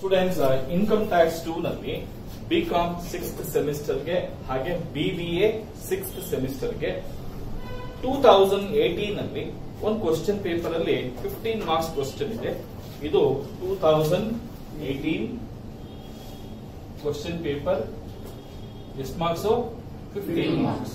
Students income tax two ನಲ್ಲಿ B com sixth ಸೆಮಿಸ್ಟರ್ಗೆ ಹಾಗೆ ಬಿಬಿಎ ಸಿಕ್ಸ್ತ್ ಸೆಮಿಸ್ಟರ್ಗೆ ಟೂ ತೌಸಂಡ್ ಏಟೀನ್ ಅಲ್ಲಿ ಒಂದು ಕ್ವಶನ್ ಪೇಪರ್ ಅಲ್ಲಿ ಫಿಫ್ಟೀನ್ ಮಾರ್ಕ್ಸ್ ಕ್ವಶನ್ ಇದೆ ಇದು two thousand eighteen question paper ಎಷ್ಟು ಮಾರ್ಕ್ಸ್ ಫಿಫ್ಟೀನ್ ಮಾರ್ಕ್ಸ್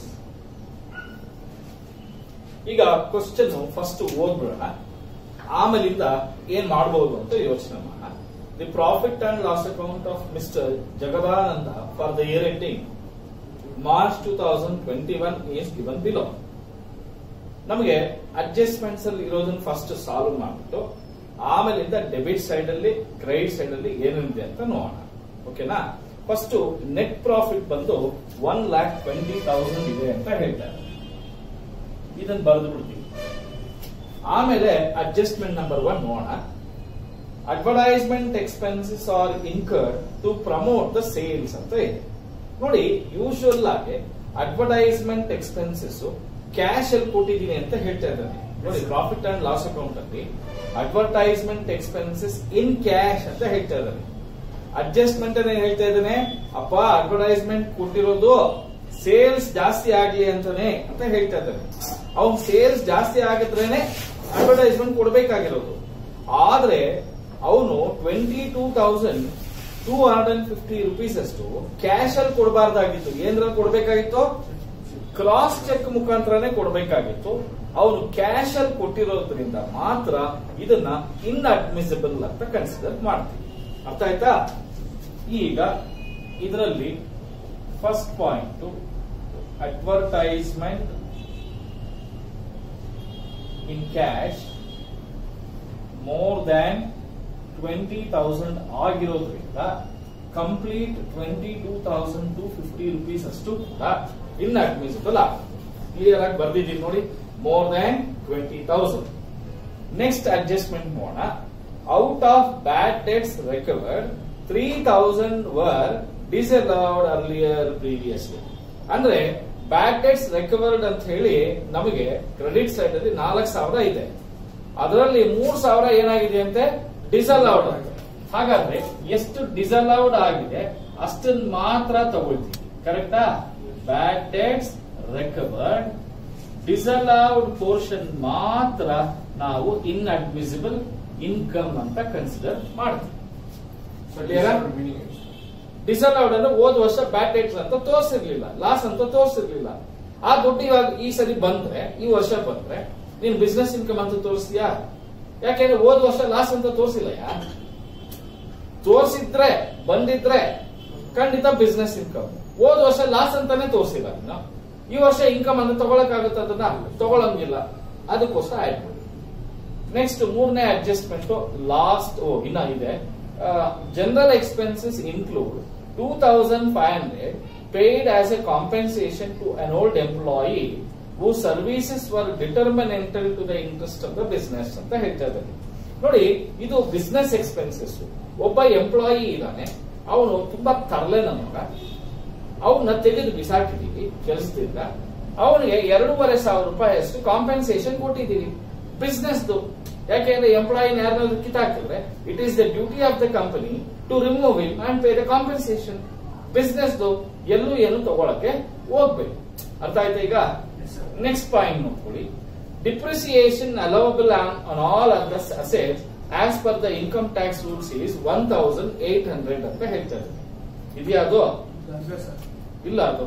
ಈಗ ಕ್ವಶನ್ ಫಸ್ಟ್ ಓದ್ಬಿಡೋಣ ಆಮೇಲಿಂದ ಏನ್ ಮಾಡಬಹುದು ಅಂತ ಯೋಚನೆ ಮಾಡೋಣ the profit and loss account of mister Jagadananda for the year ending March two thousand twenty one is given below ನಮಗೆ ಅಡ್ಜಸ್ಟ್ಮೆಂಟ್ಸ್ ಅಲ್ಲಿ ಇರೋದನ್ನ ಫಸ್ಟ್ ಸಾಲ್ವ್ ಮಾಡ್ಬಿಟ್ಟು ಆಮೇಲಿಂದ ಡೆಬಿಟ್ ಸೈಡ್ ಅಲ್ಲಿ ಕ್ರೆಡಿಟ್ ಸೈಡ್ ಅಲ್ಲಿ ಏನಿದೆ ಅಂತ ನೋಡೋಣ ಓಕೆನಾ ಫಸ್ಟ್ ನೆಟ್ ಪ್ರಾಫಿಟ್ ಬಂದು ಒನ್ ಲ್ಯಾಕ್ ಟ್ವೆಂಟಿ ತೌಸಂಡ್ ಇದೆ ಅಂತ ಹೇಳ್ತಾರೆ ಇದನ್ನ ಬರೆದು ಬಿಡ್ತೀವಿ ಆಮೇಲೆ ಅಡ್ಜಸ್ಟ್ಮೆಂಟ್ ನಂಬರ್ ಒನ್ ನೋಡೋಣ advertisement expenses are incur to promote the sales ಅಂತ ಇದೆ ನೋಡಿ ಯೂಶುವಲ್ ಆಗಿ ಅಡ್ವರ್ಟೈಸ್ಮೆಂಟ್ ಎಕ್ಸ್ಪೆನ್ಸಸ್ ಕ್ಯಾಶ್ ಅಲ್ಲಿ ಕೊಟ್ಟಿದ್ದೀನಿ ಅಂತ ಹೇಳ್ತಾ ಇದ್ದಾನೆ ನೋಡಿ ಪ್ರಾಫಿಟ್ ಅಂಡ್ ಲಾಸ್ ಅಕೌಂಟ್ ಅಲ್ಲಿ ಅಡ್ವರ್ಟೈಸ್ಮೆಂಟ್ ಎಕ್ಸ್ಪೆನ್ಸಸ್ ಇನ್ ಕ್ಯಾಶ್ ಅಂತ ಹೇಳ್ತಾ ಇದ್ದಾನೆ ಅಡ್ಜಸ್ಟ್ಮೆಂಟ್ ಅನ್ನ ಹೇಳ್ತಾ ಇದ್ದಾನೆ ಅಪ್ಪ ಅಡ್ವರ್ಟೈಸ್ಮೆಂಟ್ ಕೊಟ್ಟಿರೋದು ಸೇಲ್ಸ್ ಜಾಸ್ತಿ ಆಗ್ಲಿ ಅಂತಾನೆ ಅಂತ ಹೇಳ್ತಾ ಇದ್ದಾನೆ ಅವ್ನ್ ಸೇಲ್ಸ್ ಜಾಸ್ತಿ ಆಗಿದ್ರೇನೆ ಅಡ್ವರ್ಟೈಸ್ಮೆಂಟ್ ಕೊಡ್ಬೇಕಾಗಿರೋದು ಆದ್ರೆ ಅವನು twenty two thousand two hundred and fifty rupees ಅಷ್ಟು ಕ್ಯಾಶ್ ಅಲ್ಲಿ ಕೊಡಬಾರ್ದಾಗಿತ್ತು ಏನ್ರಲ್ಲಿ ಕೊಡ್ಬೇಕಾಗಿತ್ತು ಕ್ರಾಸ್ ಚೆಕ್ ಮುಖಾಂತರನೇ ಕೊಡಬೇಕಾಗಿತ್ತು ಅವನು ಕ್ಯಾಶ್ ಅಲ್ಲಿ ಕೊಟ್ಟಿರೋದ್ರಿಂದ ಮಾತ್ರ ಇದನ್ನ ಇನ್ಅಡ್ಮಿಸಿಬಲ್ ಅಂತ ಕನ್ಸಿಡರ್ ಮಾಡ್ತೀವಿ ಅರ್ಥ ಆಯ್ತಾ ಈಗ ಇದರಲ್ಲಿ first point advertisement in cash more than twenty thousand ಆಗಿರೋದ್ರಿಂದ complete twenty two thousand two fifty rupees ಅಷ್ಟು ಕೂಡ ಇನ್ಅಡ್ಮಿಸಿಬಲ್ ಕ್ಲಿಯರ್ ಆಗಿ ಬರ್ದಿದ್ದೀನಿ ನೋಡಿ more than twenty thousand next adjustment ಮಾಡೋಣ out of bad debts recovered three thousand were disallowed earlier previously ಅಂದ್ರೆ bad debts recovered ಅಂತ ಹೇಳಿ ನಮಗೆ ಕ್ರೆಡಿಟ್ ಸೈಡ್ ಅಲ್ಲಿ ನಾಲ್ಕು ಸಾವಿರ ಇದೆ ಅದರಲ್ಲಿ ಮೂರ್ ಸಾವಿರ ಏನಾಗಿದೆ ಅಂತೆ ಡಿಸಲೌಡ್ ಅಂತ ಹಾಗಾದ್ರೆ ಎಷ್ಟು ಡಿಸಲೌಡ್ ಆಗಿದೆ ಅಷ್ಟನ್ನ ಮಾತ್ರ ತಗೊಳ್ತೀವಿ ಕರೆಕ್ಟಾ bad debts recovered disallowed portion ಮಾತ್ರ ನಾವು ಇನ್ಅಡ್ಮಿಸಿಬಲ್ ಇನ್ಕಮ್ ಅಂತ ಕನ್ಸಿಡರ್ ಮಾಡ್ತೀವಿ ಡಿಸಲೌಡ್ ಅಂದ್ರೆ ಹೋದ ವರ್ಷ ಬ್ಯಾಡ್ ಡೇಟ್ಸ್ ಅಂತ ತೋರಿಸಿರ್ಲಿಲ್ಲ ಲಾಸ್ ಅಂತ ತೋರಿಸಿರ್ಲಿಲ್ಲ ಆ ದುಡ್ಡು ಇವಾಗ ಈ ಸರಿ ಬಂದ್ರೆ ಈ ವರ್ಷ ಬಂದ್ರೆ ನೀನ್ ಬಿಸ್ನೆಸ್ ಇನ್ಕಮ್ ಅಂತ ತೋರಿಸ್ತೀಯಾ ಯಾಕೆಂದ್ರೆ ಹೋದ ವರ್ಷ ಲಾಸ್ ಅಂತ ತೋರಿಸಿಲ್ಲ ಯಾ ತೋರಿಸಿದ್ರೆ ಬಂದಿದ್ರೆ ಖಂಡಿತ ಬಿಸ್ನೆಸ್ ಇನ್ಕಮ್ ಹೋದ ವರ್ಷ ಲಾಸ್ ಅಂತಾನೆ ತೋರಿಸಿಲ್ಲ ನೀನು ಈ ವರ್ಷ ಇನ್ಕಮ್ ಅನ್ನು ತಗೊಳಕಾಗುತ್ತೆ ಅದನ್ನ ತಗೊಳಂಗಿಲ್ಲ ಅದಕ್ಕೋಸ್ಕರ ಆಯ್ತು ನೆಕ್ಸ್ಟ್ ಮೂರನೇ ಅಡ್ಜಸ್ಟ್ಮೆಂಟ್ ಲಾಸ್ಟ್ ಓ ಇನ್ನ ಇದೆ general expenses include two thousand five hundred paid as a compensation to an old employee who services were detrimental to the interest of the business ಅಂತ ಹೇಳ್ತಾ ಇದ್ದಾರೆ ನೋಡಿ ಇದು ಬಿಸ್ನೆಸ್ ಎಕ್ಸ್ಪೆನ್ಸಸ್ ಒಬ್ಬ ಎಂಪ್ಲಾಯಿ ಇದ್ದಾನೆ ಅವನು ತುಂಬಾ ತರಲೆ ನಮಗ ಅವನ್ನ ತೆಗೆದು ಬಿಸಾಕಿದೀವಿ ಕೆಲಸದಿಂದ ಅವನಿಗೆ ಎರಡೂವರೆ ಸಾವಿರ ರೂಪಾಯಿ ಅಷ್ಟು ಕಾಂಪೆನ್ಸೇಷನ್ ಕೊಟ್ಟಿದ್ದೀವಿ ಬಿಸ್ನೆಸ್ದು ಯಾಕೆಂದ್ರೆ ಎಂಪ್ಲಾಯಿನ ಯಾರನ್ನಾದ್ರೂ ಕಿತ್ತಾಕಿದ್ರೆ it is the duty of the company to remove him and pay the compensation ಬಿಸ್ನೆಸ್ದು ಎಲ್ಲೂ ಏನು ತಗೊಳಕ್ಕೆ ಹೋಗ್ಬೇಕು ಅರ್ಥ ಆಯ್ತಾ ಈಗ ನೆಕ್ಸ್ಟ್ ಪಾಯಿಂಟ್ ನೋಡ್ಕೊಳ್ಳಿ depreciation allowable on all other assets as per the income tax rules is one thousand eight hundred ಅಂತ ಹೇಳ್ತಾರೆ ಇದೆಯಾ ಅದು ಇಲ್ಲ ಅದು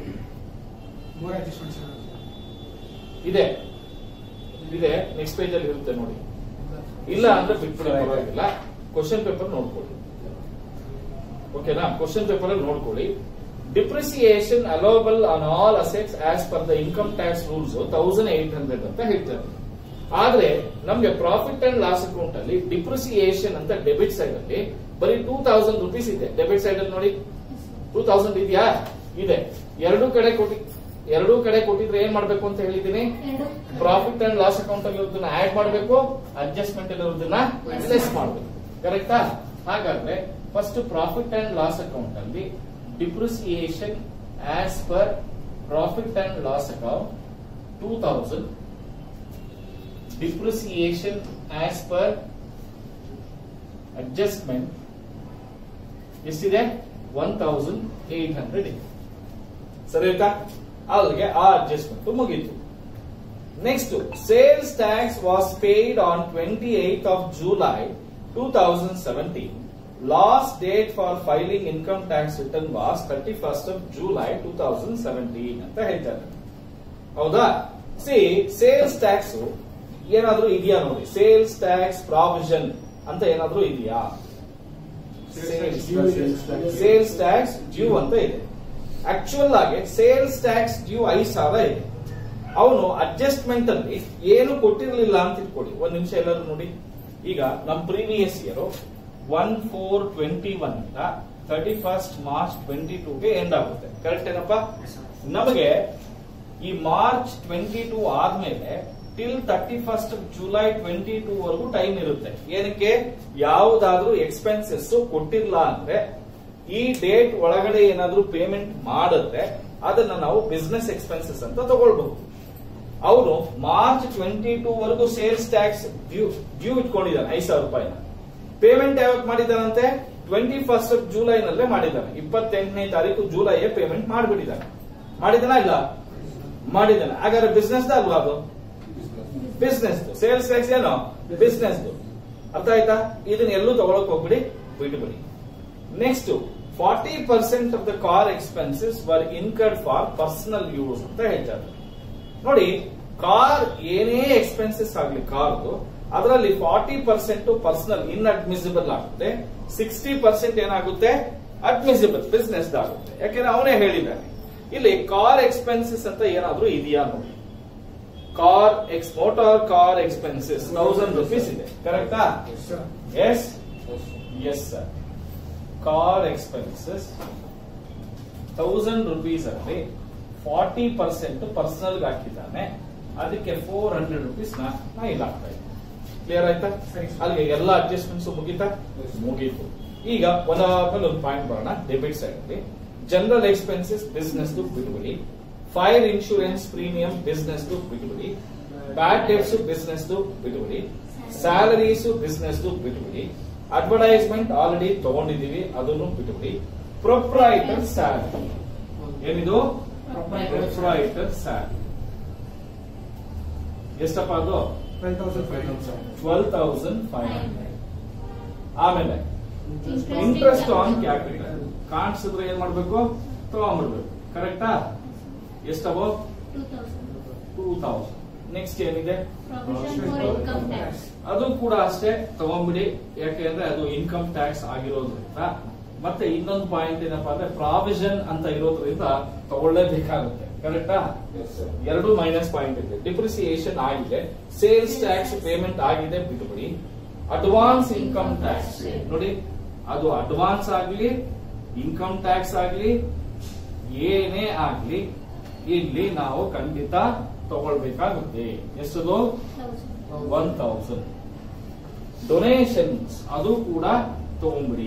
ಇದೆ ಇದೆ ನೆಕ್ಸ್ಟ್ ಪೇಜ್ ಅಲ್ಲಿ ಇರುತ್ತೆ ನೋಡಿ ಇಲ್ಲ ಅಂದ್ರೆ ಬಿಟ್ಬಿಡಿ ಪರವಾಗಿಲ್ಲ ಕ್ವಶನ್ ಪೇಪರ್ ನೋಡ್ಕೊಳ್ಳಿ ಓಕೆನಾ ಕ್ವಶನ್ ಪೇಪರ್ ಅಲ್ಲಿ ನೋಡ್ಕೊಳ್ಳಿ depreciation allowable on all assets as per the income tax rules thousand eight hundred ಅಂತ ಹೇಳ್ತಾರೆ ಆದ್ರೆ ನಮ್ಗೆ ಪ್ರಾಫಿಟ್ ಅಂಡ್ ಲಾಸ್ ಅಕೌಂಟ್ ಅಲ್ಲಿ ಡಿಪ್ರಿಸಿಯೇಷನ್ ಅಂತ ಡೆಬಿಟ್ ಸೈಡ್ ಅಲ್ಲಿ ಬರೀ ಟೂ ತೌಸಂಡ್ ರುಪೀಸ್ ಇದೆ ಡೆಬಿಟ್ ಸೈಡ್ ಅಲ್ಲಿ ನೋಡಿ ಟೂ ತೌಸಂಡ್ ಇದೆಯಾ ಇದೆ ಎರಡೂ ಕಡೆ ಕೊಟ್ಟಿ ಎರಡೂ ಕಡೆ ಕೊಟ್ಟಿದ್ರೆ ಏನ್ ಮಾಡ್ಬೇಕು ಅಂತ ಹೇಳಿದೀನಿ ಪ್ರಾಫಿಟ್ ಅಂಡ್ ಲಾಸ್ ಅಕೌಂಟ್ ಅಲ್ಲಿ ಇರೋದನ್ನ ಆಡ್ ಮಾಡಬೇಕು ಅಡ್ಜಸ್ಟ್ಮೆಂಟ್ ಅಲ್ಲಿ ಇರೋದನ್ನ ಲೆಸ್ ಮಾಡಬೇಕು ಕರೆಕ್ಟಾ ಹಾಗಾದ್ರೆ first profit and loss account ಅಲ್ಲಿ depreciation as per profit and loss account two thousand depreciation as per adjustment ಎಷ್ಟಿದೆ ಒನ್ ತೌಸಂಡ್ ಏಟ್ ಹಂಡ್ರೆಡ್ ಇದೆ ಸರಿ ಆಯ್ತಾ ಅಲ್ಲಿಗೆ ಆ ಅಡ್ಜಸ್ಟ್ಮೆಂಟ್ ಮುಗೀತು next sales tax was paid on twenty eight of July two thousand seventeen last date for filing income tax return was thirty first of July two thousand seventeen ಅಂತ ಹೇಳ್ತಾರೆ ಹೌದಾ C sales tax ಏನಾದ್ರೂ ಇದೆಯಾ ನೋಡಿ sales tax provision ಅಂತ ಏನಾದ್ರೂ ಇದೆಯಾ sales tax due ಅಂತ ಇದೆ ಆಕ್ಚುಯಲ್ ಆಗಿ ಸೇಲ್ಸ್ ಟ್ಯಾಕ್ಸ್ ಡ್ಯೂ ಐದು ಸಾವಿರ ಇದೆ ಅವನು ಅಡ್ಜಸ್ಟ್ಮೆಂಟ್ ಅಲ್ಲಿ ಏನು ಕೊಟ್ಟಿರ್ಲಿಲ್ಲ ಅಂತ ಇಟ್ಕೊಳ್ಳಿ ಒಂದ್ ನಿಮಿಷ ಎಲ್ಲರೂ ನೋಡಿ ಈಗ ನಮ್ previous year one four twenty one ಇಂದ ತರ್ಟಿ ಫಸ್ಟ್ ಮಾರ್ಚ್ ಟ್ವೆಂಟಿ ಟೂಗೆ ಎಂಡ್ ಆಗುತ್ತೆ ಕರೆಕ್ಟ್ ಏನಪ್ಪಾ ನಮಗೆ ಈ ಮಾರ್ಚ್ ಟ್ವೆಂಟಿ ಟೂ ಆದ್ಮೇಲೆ till thirty first July twenty two ವರೆಗೂ ಟೈಮ್ ಇರುತ್ತೆ ಏನಕ್ಕೆ ಯಾವುದಾದ್ರೂ ಎಕ್ಸ್ಪೆನ್ಸಸ್ ಕೊಟ್ಟಿಲ್ಲ ಅಂದ್ರೆ ಈ ಡೇಟ್ ಒಳಗಡೆ ಏನಾದ್ರೂ ಪೇಮೆಂಟ್ ಮಾಡಿದ್ರೆ ಅದನ್ನ ನಾವು ಬಿಸ್ನೆಸ್ ಎಕ್ಸ್ಪೆನ್ಸಸ್ ಅಂತ ತಗೊಳ್ಬಹುದು ಅವನು ಮಾರ್ಚ್ ಟ್ವೆಂಟಿ ಟೂ ವರೆಗೂ ಸೇಲ್ಸ್ ಟ್ಯಾಕ್ಸ್ ಡ್ಯೂ ಡ್ಯೂ ಇಟ್ಕೊಂಡಿದ್ದಾನೆ ಐದು ಸಾವಿರ ರೂಪಾಯಿನ ಪೇಮೆಂಟ್ ಯಾವತ್ತು ಮಾಡಿದಾನಂತೆ ಟ್ವೆಂಟಿ ಫಸ್ಟ್ ಜುಲೈ ನಲ್ಲೇ ಮಾಡಿದ್ದಾನೆ ಇಪ್ಪತ್ತೆಂಟನೇ ತಾರೀಕು ಜುಲೈ ಪೇಮೆಂಟ್ ಮಾಡಿಬಿಟ್ಟಿದ್ದಾನೆ ಮಾಡಿದಾನ ಇಲ್ಲ ಮಾಡಿದ್ದಾನೆ ಹಾಗಾದ್ರೆ ಬಿಸ್ನೆಸ್ ಅಲ್ವಾ ಅದು ಬಿಸ್ನೆಸ್ ಸೇಲ್ಸ್ ಟ್ಯಾಕ್ಸ್ ಏನು ಬಿಸ್ನೆಸ್ ಅರ್ಥ ಆಯ್ತಾ ಇದನ್ನ ಎಲ್ಲೂ ತಗೊಳಕ್ ಹೋಗ್ಬಿಡಿ ಬಿಟ್ಬಿಡಿ next forty percent of the car expenses were incurred for personal use ಅಂತ ಹೇಳ್ತಾರೆ ನೋಡಿ ಕಾರ್ ಏನೇ ಎಕ್ಸ್ಪೆನ್ಸಸ್ ಆಗ್ಲಿ ಕಾರ್ದು ಅದರಲ್ಲಿ forty percent personal inadmissible ಆಗುತ್ತೆ ಸಿಕ್ಸ್ಟಿ ಪರ್ಸೆಂಟ್ ಏನಾಗುತ್ತೆ ಅಡ್ಮಿಸಿಬಲ್ ಬಿಸ್ನೆಸ್ ಆಗುತ್ತೆ ಯಾಕೆಂದ್ರೆ ಅವನೇ ಹೇಳಿದ್ದಾನೆ ಇಲ್ಲಿ ಕಾರ್ ಎಕ್ಸ್ಪೆನ್ಸಸ್ ಅಂತ ಏನಾದ್ರೂ ಇದೆಯಾ ನೋಡಿ car ex motor car expenses thousand rupees ಇದೆ ಕರೆಕ್ಟಾ yes yes sir car expenses thousand rupees ಅಲ್ಲಿ ಫಾರ್ಟಿ ಪರ್ಸೆಂಟ್ ಪರ್ಸನಲ್ ಹಾಕಿದ್ದಾನೆ ಅದಕ್ಕೆ ಫೋರ್ ಹಂಡ್ರೆಡ್ ರುಪೀಸ್ ನ ನಾ ಇಲ್ಲಿ ಹಾಕ್ತಾ ಇದ್ದೀನಿ ಕ್ಲಿಯರ್ ಆಯ್ತಾ ಅಲ್ಲಿಗೆ ಎಲ್ಲ ಅಡ್ಜಸ್ಟ್ಮೆಂಟ್ಸ್ ಮುಗೀತಾ ಮುಗೀತು ಈಗ ಒಂದಾದ್ಮೇಲೆ ಒಂದು ಪಾಯಿಂಟ್ ಬರೋಣ ಡೆಬಿಟ್ ಸೈಡ್ ಅಲ್ಲಿ ಜನರಲ್ ಎಕ್ಸ್ಪೆನ್ಸಸ್ ಬಿಸ್ನೆಸ್ ಬಿಟ್ಬಿಡಿ ಫೈರ್ ಇನ್ಶೂರೆನ್ಸ್ ಪ್ರೀಮಿಯಂ ಬಿಸ್ನೆಸ್ ಬಿಟ್ಬಿಡಿ ಬ್ಯಾಡ್ ಡೆಬ್ಸ್ ಬಿಸ್ನೆಸ್ ಬಿಟ್ಬಿಡಿ ಸ್ಯಾಲರೀಸ್ ಬಿಸ್ನೆಸ್ ಬಿಟ್ಬಿಡಿ ಅಡ್ವರ್ಟೈಸ್ಮೆಂಟ್ ಆಲ್ರೆಡಿ ತಗೊಂಡಿದೀವಿ ಅದನ್ನು ಬಿಟ್ಬಿಡಿ ಪ್ರೊಪ್ರೈಟರ್ ಸ್ಯಾಲರಿ ಏನಿದು ಪ್ರೊಪ್ರೈಟರ್ ಸ್ಯಾಲರಿ ಎಷ್ಟಪ್ಪ ಅದು ಟ್ವೆಲ್ ತೌಸಂಡ್ ಫೈವ್ ಹಂಡ್ರೆಡ್ ಆಮೇಲೆ ಇಂಟ್ರೆಸ್ಟ್ ಆನ್ ಕ್ಯಾಪಿಟಲ್ ಕಾಣಿಸಿದ್ರೆ ಏನ್ ಮಾಡ್ಬೇಕು ತಗೊಂಡ್ಬಿಡ್ಬೇಕು ಕರೆಕ್ಟಾ ಎಷ್ಟವೋ ಟೂ ತೌಸಂಡ್ ನೆಕ್ಸ್ಟ್ ಏನಿದೆ ಅದು ಕೂಡ ಅಷ್ಟೇ ತಗೊಂಡ್ಬಿಡಿ ಯಾಕೆಂದ್ರೆ ಅದು ಇನ್ಕಮ್ ಟ್ಯಾಕ್ಸ್ ಆಗಿರೋದ್ರಿಂದ ಮತ್ತೆ ಇನ್ನೊಂದು ಪಾಯಿಂಟ್ ಏನಪ್ಪಾ ಅಂದ್ರೆ ಪ್ರಾವಿಷನ್ ಅಂತ ಇರೋದ್ರಿಂದ ತಗೊಳ್ಳೇಬೇಕಾಗುತ್ತೆ ಕರೆಕ್ಟಾ ಎರಡು ಮೈನಸ್ ಪಾಯಿಂಟ್ ಇದೆ ಡಿಪ್ರಿಸಿಯೇಷನ್ ಆಗಿದೆ ಸೇಲ್ಸ್ ಟ್ಯಾಕ್ಸ್ ಪೇಮೆಂಟ್ ಆಗಿದೆ ಬಿಟ್ಬಿಡಿ ಅಡ್ವಾನ್ಸ್ ಇನ್ಕಮ್ ಟ್ಯಾಕ್ಸ್ ನೋಡಿ ಅದು ಅಡ್ವಾನ್ಸ್ ಆಗ್ಲಿ ಇನ್ಕಮ್ ಟ್ಯಾಕ್ಸ್ ಆಗ್ಲಿ ಏನೇ ಆಗ್ಲಿ ಇಲ್ಲಿ ನಾವು ಖಂಡಿತ ತಗೊಳ್ಬೇಕಾಗುತ್ತೆ ಎಷ್ಟದು ಒನ್ ತೌಸಂಡ್ ಡೊನೇಷನ್ಸ್ ಅದು ಕೂಡ ತಗೊಂಡ್ಬಿಡಿ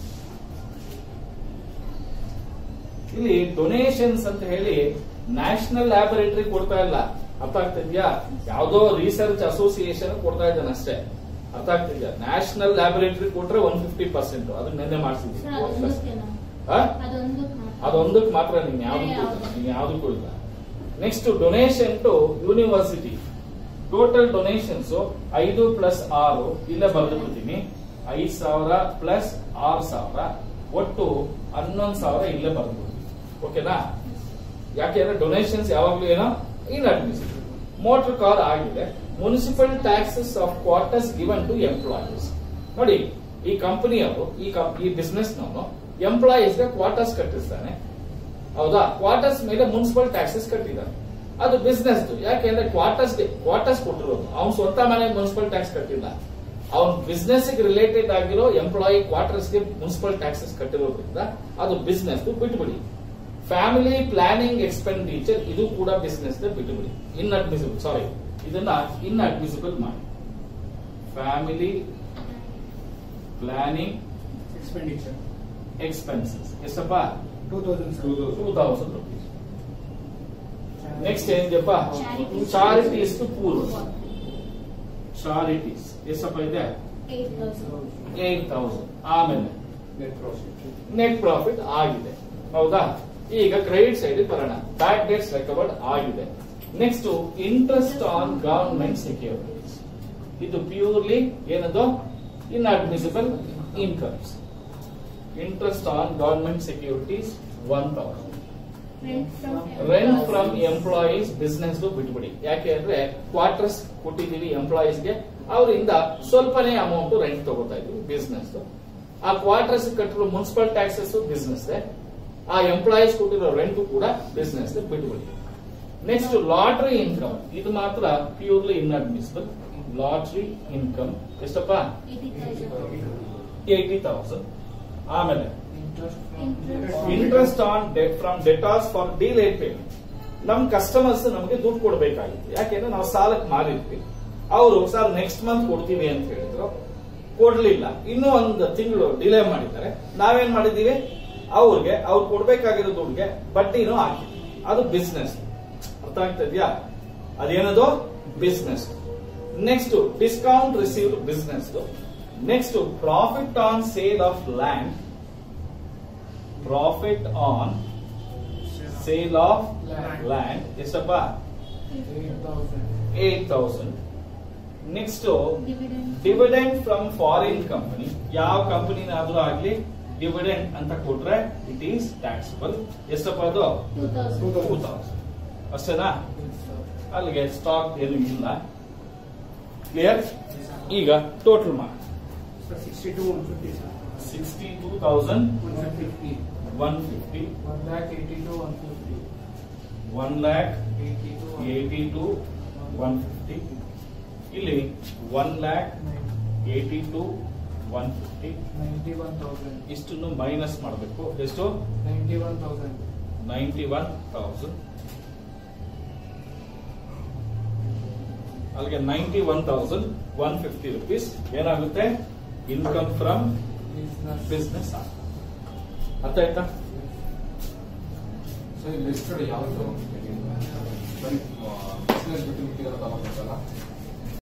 ಇಲ್ಲಿ ಡೊನೇಷನ್ಸ್ ಅಂತ ಹೇಳಿ ನ್ಯಾಷನಲ್ ಲ್ಯಾಬೊರೇಟರಿ ಕೊಡ್ತಾ ಇಲ್ಲ ಅರ್ಥ ಆಗ್ತಿದ್ಯಾ ಯಾವುದೋ ರಿಸರ್ಚ್ ಅಸೋಸಿಯೇಷನ್ ಕೊಡ್ತಾ ಇದ್ದಾನೆ ಅಷ್ಟೇ ಅರ್ಥ ಆಗ್ತಿದ್ಯಾ ನ್ಯಾಷನಲ್ ಲ್ಯಾಬೊರೇಟರಿ ಕೊಟ್ರೆ ಒನ್ ಫಿಫ್ಟಿ ಪರ್ಸೆಂಟ್ ಅದನ್ನ ನೆನ್ನೆ ಮಾಡಿಸಿದ್ವಿ ಅದೊಂದಕ್ಕೆ ಮಾತ್ರ ನೀನ್ ಯಾವ್ದಕ್ಕೂ ನೀನ್ ಯಾವ್ದಕ್ಕೂ ಇಲ್ಲ next donation to university total donations ಐದು ಪ್ಲಸ್ ಆರು ಇಲ್ಲೇ ಬರೆದು ಬಿಡ್ತೀನಿ ಐದ್ ಸಾವಿರ ಪ್ಲಸ್ ಆರು ಸಾವಿರ ಒಟ್ಟು ಹನ್ನೊಂದು ಸಾವಿರ ಇಲ್ಲೇ ಬರೆದು ಓಕೆನಾ ಯಾಕೆಂದ್ರೆ ಡೊನೇಷನ್ಸ್ ಯಾವಾಗ್ಲೂ ಏನೋ ಇನ್ ಅಡ್ಮಿಸಿಬಲ್ ಮೋಟರ್ ಕಾರ್ ಆಗಿದೆ municipal taxes of quarters given to employees ನೋಡಿ ಈ ಕಂಪನಿಯವರು ಈ ಕಂ- ಈ ಬಿಸ್ನೆಸ್ ನವನು ಎಂಪ್ಲಾಯೀಸ್ಗೆ ಕ್ವಾರ್ಟರ್ಸ್ ಕಟ್ಟಿಸ್ತಾನೆ ಹೌದಾ ಕ್ವಾರ್ಟರ್ಸ್ ಮೇಲೆ ಮುನ್ಸಿಪಲ್ ಟ್ಯಾಕ್ಸಸ್ ಕಟ್ಟಿದ್ದಾನೆ ಅದು ಬಿಸ್ನೆಸ್ ಯಾಕೆಂದ್ರೆ ಕ್ವಾರ್ಟರ್ಸ್ ಕ್ವಾರ್ಟರ್ಸ್ ಕೊಟ್ಟಿರೋದು ಅವ್ನು ಸ್ವಂತ ಮನೆ ಮುನ್ಸಿಪಲ್ ಟ್ಯಾಕ್ಸ್ ಕಟ್ಟಿಲ್ಲ ಅವ್ನ ಬಿಸ್ನೆಸ್ ರಿಲೇಟೆಡ್ ಆಗಿರೋ ಎಂಪ್ಲಾಯಿ ಕ್ವಾರ್ಟರ್ಸ್ ಗೆ ಮುನ್ಸಿಪಲ್ ಟ್ಯಾಕ್ಸಸ್ ಕಟ್ಟಿರೋದ್ರಿಂದ ಅದು ಬಿಸ್ನೆಸ್ ಬಿಟ್ಬಿಡಿ ಫ್ಯಾಮಿಲಿ ಪ್ಲಾನಿಂಗ್ ಎಕ್ಸ್ಪೆಂಡಿಚರ್ ಇದು ಕೂಡ ಬಿಸ್ನೆಸ್ ಬಿಟ್ಬಿಡಿ ಇನ್ ಅಡ್ಮಿಸಿಬಲ್ ಸಾರಿ ಇದನ್ನ ಇನ್ ಅಡ್ಮಿಸಿಬಲ್ ಮಾಡಿ ಫ್ಯಾಮಿಲಿ ಪ್ಲಾನಿಂಗ್ ಎಕ್ಸ್ಪೆಂಡಿಚರ್ ಎಕ್ಸ್ಪೆನ್ಸಸ್ ಎಷ್ಟಪ್ಪ two thousand two thousand rupees next ಏನಿದೆಯಪ್ಪ ಚಾರಿಟೀಸ್ ಟು ಪೂರ್ ಚಾರಿಟೀಸ್ ಎಷ್ಟಪ್ಪ ಇದೆ ಏಟ್ ತೌಸಂಡ್ ಆಮೇಲೆ ನೆಟ್ ಪ್ರಾಫಿಟ್ ನೆಟ್ ಪ್ರಾಫಿಟ್ ಆಗಿದೆ ಹೌದಾ ಈಗ ಕ್ರೆಡಿಟ್ ಸೈಡ್ ಬರೋಣ ಬ್ಯಾಡ್ ಡೇಟ್ಸ್ ರೆಕವರ್ಡ್ ಆಗಿದೆ next interest on government securities ಇದು ಪ್ಯೂರ್ಲಿ ಏನದು inadmissible incomes interest on government securities one thousand rent from employees business ಬಿಟ್ಬಿಡಿ ಯಾಕೆ ಅಂದ್ರೆ ಕ್ವಾರ್ಟರ್ಸ್ ಕೊಟ್ಟಿದೀವಿ ಎಂಪ್ಲಾಯೀಸ್ ಗೆ ಅವರಿಂದ ಸ್ವಲ್ಪನೇ ಅಮೌಂಟ್ ರೆಂಟ್ ತಗೋತಾ ಇದೀವಿ ಬಿಸ್ನೆಸ್ ಆ ಕ್ವಾರ್ಟರ್ಸ್ ಕಟ್ಟಿರೋ ಮುನ್ಸಿಪಲ್ ಟ್ಯಾಕ್ಸಸ್ ಬಿಸ್ನೆಸ್ ಆ ಎಂಪ್ಲಾಯೀಸ್ ಕೊಟ್ಟಿರೋ ರೆಂಟ್ ಕೂಡ ಬಿಸ್ನೆಸ್ ಬಿಟ್ಬಿಡಿ ನೆಕ್ಸ್ಟ್ ಲಾಟ್ರಿ ಇನ್ಕಮ್ ಇದು ಮಾತ್ರ ಪ್ಯೂರ್ಲಿ ಇನ್ಅಡ್ಮಿಸಿಬಲ್ ಲಾಟ್ರಿ ಇನ್ಕಮ್ ಎಷ್ಟಪ್ಪ ಏಯ್ಟಿ ತೌಸಂಡ್ ಆಮೇಲೆ interest on debt from debtors for delayed payment ನಮ್ ಕಸ್ಟಮರ್ಸ್ ನಮಗೆ ದುಡ್ಡು ಕೊಡಬೇಕಾಗಿತ್ತು ಯಾಕೆಂದ್ರೆ ನಾವು ಸಾಲಕ್ಕೆ ಮಾರಿದ್ವಿ ಅವರು ಸರ್ ನೆಕ್ಸ್ಟ್ ಮಂತ್ ಕೊಡ್ತೀವಿ ಅಂತ ಹೇಳಿದ್ರು ಕೊಡ್ಲಿಲ್ಲ ಇನ್ನೂ ಒಂದು ತಿಂಗಳು ಡಿಲೇ ಮಾಡಿದ್ದಾರೆ ನಾವೇನ್ ಮಾಡಿದೀವಿ ಅವ್ರಿಗೆ ಅವ್ರು ಕೊಡ್ಬೇಕಾಗಿರೋ ದುಡ್ಡಿಗೆ ಬಡ್ಡಿನೂ ಹಾಕಿದ್ವಿ ಅದು ಬಿಸ್ನೆಸ್ ಅರ್ಥ ಆಗ್ತಾ ಇದೆಯಾ ಅದೇನದು business next discount received business next profit on sale of land profit on sale of land ಎಷ್ಟಪ್ಪ eight thousand next dividend from foreign company ಯಾವ ಕಂಪನಿನಾದ್ರೂ ಆಗ್ಲಿ ಡಿವಿಡೆಂಡ್ ಅಂತ ಕೊಟ್ರೆ ಇಟ್ ಈಸ್ ಟ್ಯಾಕ್ಸಬಲ್ ಎಷ್ಟಪ್ಪ ಅದು ಟೂ ತೌಸಂಡ್ ಅಷ್ಟೇನಾ ಅಲ್ಲಿಗೆ ಸ್ಟಾಕ್ ಏನು ಇಲ್ಲ ಕ್ಲಿಯರ್ ಈಗ ಟೋಟಲ್ ಮಾಡಿ Sir, sixty-two, one fifty, sir. Sixty two thousand One fifty. One fifty One lakh eighty-two, one fifty. One lakh Eighty-two, one eighty two one fifty ಇಲ್ಲಿ one lakh eighty two one fifty ninety-one thousand. ಇಷ್ಟನ್ನು minus ಮಾಡಬೇಕು ಎಷ್ಟು Ninety-one thousand. Ninety one thousand ಅಲ್ಲಿಗೆ ninety one thousand one fifty rupees ಏನಾಗುತ್ತೆ income from Business. Business ಅರ್ಥ ಆಯ್ತಾ so ಇಲ್ಲಿ listed ಯಾವುದು ಬರೀ ಬಿಸ್ನೆಸ್ ಬಿಟ್ಟು ಮಿಕ್ಕಿರೋದು ಅಲ್ಲ